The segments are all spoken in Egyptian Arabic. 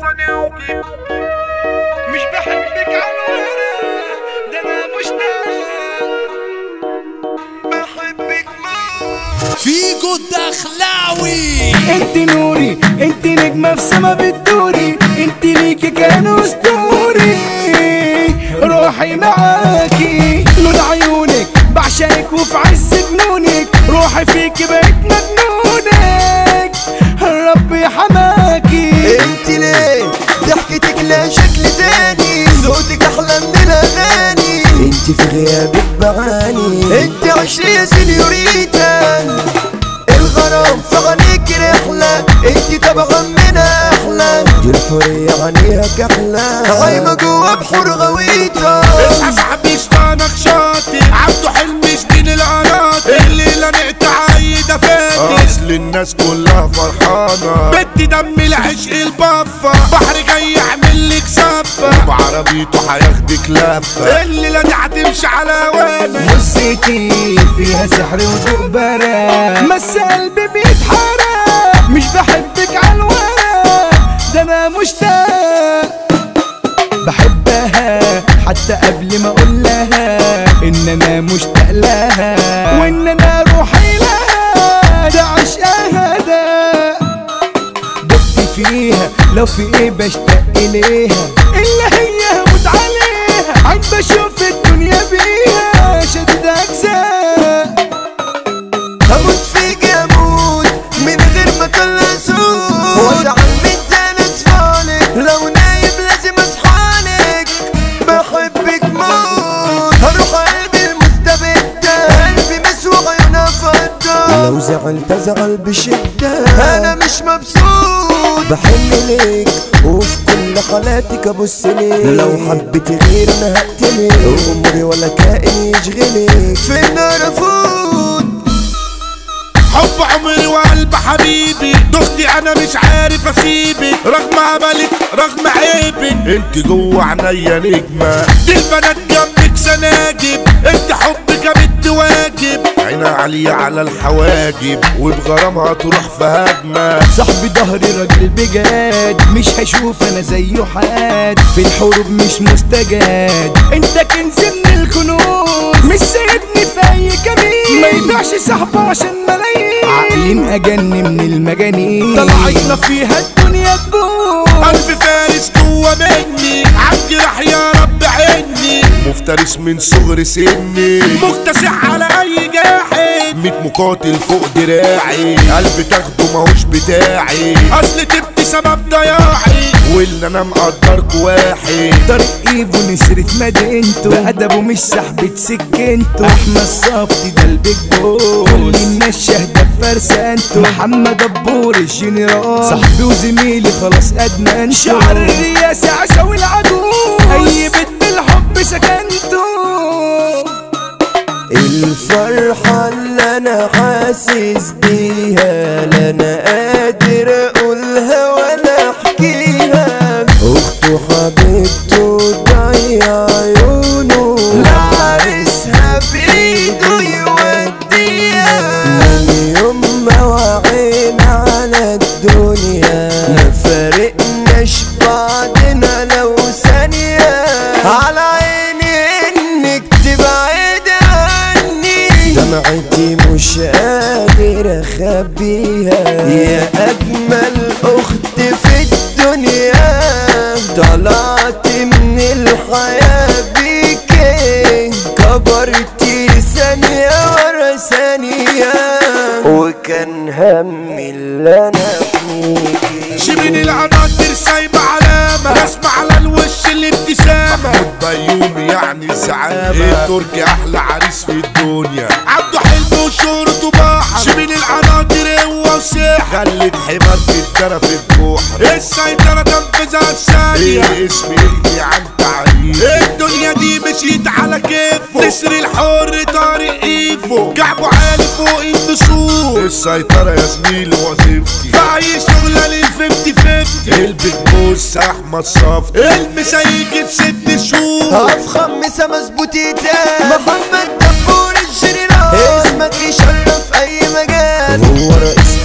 صنوجي مش بحبك على الورق ده انا مشتاق بحبك موت فيجو الدخلاوي انت نوري انت نجمة في سما بتدوري انت ليكي كان اسطوري روحي معاكي لون عيونك بعشقك وفي عز جنونك روحي فيك بقيت مجنونك ربي حماكي انت ليه ضحكتك لا شكل تاني صوتك احلى من الاغاني انت في غيابك بعاني انت عشري يا سينيوريتا الغرام في عينيك رحلة انت طبعا من احلى دي الحرية عينيها كحلة عايمة جوا بحور غويطة اصحى صاحبي شطانك شاطي عبده حلمي شدين القناطي الليلة نقطع عايدة فاتي اصل الناس كلها فرحانة بدي دم العشق البفة بحر جاي يعمل لك سفة بعربيته هياخدك لفة الليلة دي هتمشي على وانا بصيتي فيها سحر وضوء برا مس قلبي بيتحرق مش بحبك على الورق ده انا مشتاق بحبها حتى قبل ما اقول لها ان انا مشتاق لها وان انا روحي لها ده عشقها ده دقت فيها لو في ايه بشتاق اليها الا هي هموت عليها عاد بشوف الدنيا بيها شدد اجزاء هموت فيك اموت من غير ما كل اسوق وازعل من تاني اصفالك لو نايم لازم اصحالك بحبك موت هروح قلبي المستبد قلبي مسوى عيونها فضة لو زعلت ازعل بشدة انا مش مبسوط بحن ليك وفي كل حالاتك ابص ليك لو حبيت غير انا هقتلك عمري ولا كائن يشغلك في النار افوت حب عمري وقلب حبيبي دختي انا مش عارف اسيبك رغم عملك رغم عيبك انت جوه عينيا نجمة دي البنات جنبك سناجب انت حبك يا بنت واجب عينها عالية على الحواجب وبغرامها تروح في هجمة صاحبي ظهري راجل بجد مش هشوف انا زيه حد في الحروب مش مستجد انت كنز من الكنوز مش سايبني في اي كمين ما يبيعش صاحبه عشان ملايين عاقلين اجن من المجانين طلعتنا فيها الدنيا تبوظ قلب فارس جوه مني عندي راح يا رب عيني مفترس من صغر سني مكتسح على اي جاحد ميت مقاتل فوق دراعي قلب تاخده ماهوش بتاعي اصل تبت سبب ضياعي واللي انا مقدرك واحد طريق ايفو نسرة مدينته بأدبه مش سحبة سكنته احمد صفتي ده البيج بوس كل الناس شاهدة بفرسانته محمد دبور الجنرال صاحبي وزميلي خلاص ادمنته شعر الرياسة عشاوي العدو اي بنت الحب سكنته الفرحة اللي انا حاسس بيها لا انا قادر اقولها ولا احكيها اخته حبيبته ضيع عيونه لعرسها بايده يوديها من يوم ما وعينا على الدنيا ما فارقناش بعضنا لو ثانية على عيني انك تبعد عني دمعتي مش قادر اخبيها يا اجمل اخت في الدنيا طلعت من الحياة بيكي كبرتي ثانية ورا ثانية وكان همي اللي انا فيكي شبين العناصر سايبة علامة رسمة على الوش الابتسامة بيومي يعني الزعامة التركي احلى عريس في الدنيا عبده حلم وشورته باحة شبين العناصر هو وسيحة خلت حمار تتجرى في الجوحة السيطرة تنفذها الثانية ايه اسمي يحكي عن تعريف الدنيا دي مشيت على كيفه نسر الحر طارق ايفو كعبه عالي فوق النسور السيطرة يا زميلي وظيفتي في اي شغلة للففتي ففتي البيج بوس احمد صفتي المسايك في ست شهور افخم مسا مظبوطيتا محمد دبور الجنرال اسمك يشرف اي مجال هو رئيس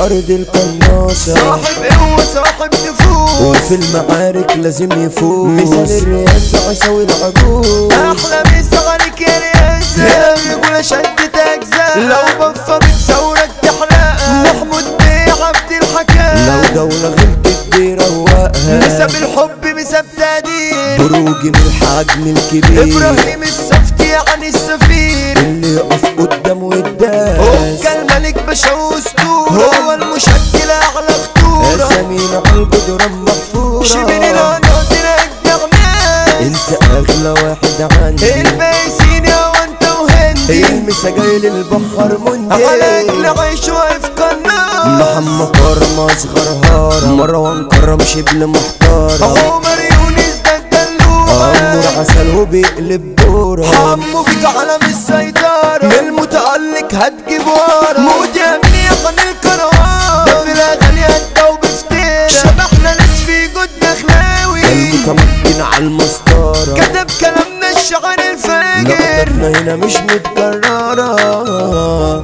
أرض القناصة صاحب قوة صاحب نفوس وفي المعارك لازم يفوز مثال الرئاسة عساوي العجوز احلى مسا عليك يا رياسة رجولة شدت اجزاء لو بفة بتصورك تحرقها محمود بيه عبد الحكام لو دولة غلطت بيروقها نسب الحب بسب تقدير بروج من الحجم الكبير ابراهيم الصفتي يعني السفير اللي يقف قدامه يداس هو الملك باشا واسطورة هو المشكل اعلى خطورة اسامينا على الجدران محفورة شبين العناصر الجغناس انت اغلى واحد عندي البايسين يا وانت وهندي المسا جاي للبحر مندي على اكل عيش واقف قناص محمد كرم اصغر هارم مروان كرم شبل محترم عمر يونس ده الدلوع امور عسل وبيقلب دورة حمو بيك علم السيطرة من المتألق هتجيب ورا موت يا من يقن الكروان ده في الأغاني هدى وبفتيرة شبحنا ناس في جودنا خلاوي المتمكن على المسطرة كتب كلامنا الشعر الفاجر لقطتنا هنا مش متكررة